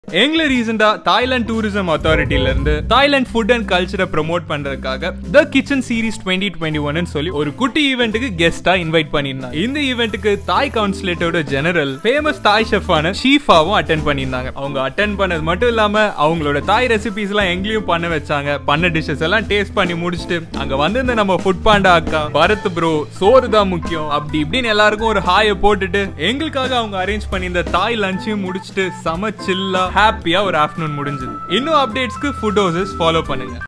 எங்களை ரீசெண்டா Thailand tourism அத்தாரிட்டில இருந்து தாய்லாந்து ஃபுட் அண்ட் கல்ச்சரை ப்ரோமோட் பண்றதுக்காக the kitchen series twenty twenty one சொல்லி ஒரு குட்டி ஈவெண்ட்டுக்கு கெஸ்டா இன்வைட் பண்ணியிருந்தாங்க இந்த ஈவெண்ட்டுக்கு தாய் கவுன்சிலேட்டோட ஜெனரல் ஃபேமஸ் தாய் ஷெஃபான ஷீஃபாவும் அட்டன் பண்ணியிருந்தாங்க அவங்க அட்டன் பண்ணது மட்டும் இல்லாம அவங்களோட தாய் ரெசிபிஸ் எல்லாம் எங்களையும் பண்ண வச்சாங்க பண்ண டிஷ்ஷஸ் எல்லாம் டேஸ்ட் பண்ணி முடிச்சுட்டு அங்க வந்திருந்த நம்ம ஃபுட் பாண்டா அக்கா பரத் ப்ரோ சோறு தான் முக்கியம் அப்படி இப்படின்னு எல்லாருக்கும் ஒரு ஹாயை போட்டுட்டு எங்களுக்காக அவங்க அரேஞ்ச் பண்ணியிருந்த தாய் லஞ்சையும் முடிச்சுட்டு செம சில்லா ஹாப்பியா ஒரு ஆஃப்டர்நூன் முடிஞ்சது இன்னும் அப்டேட்ஸ்க்கு ஃபுட் ஹவுசஸ் ஃபாலோ பண்ணுங்க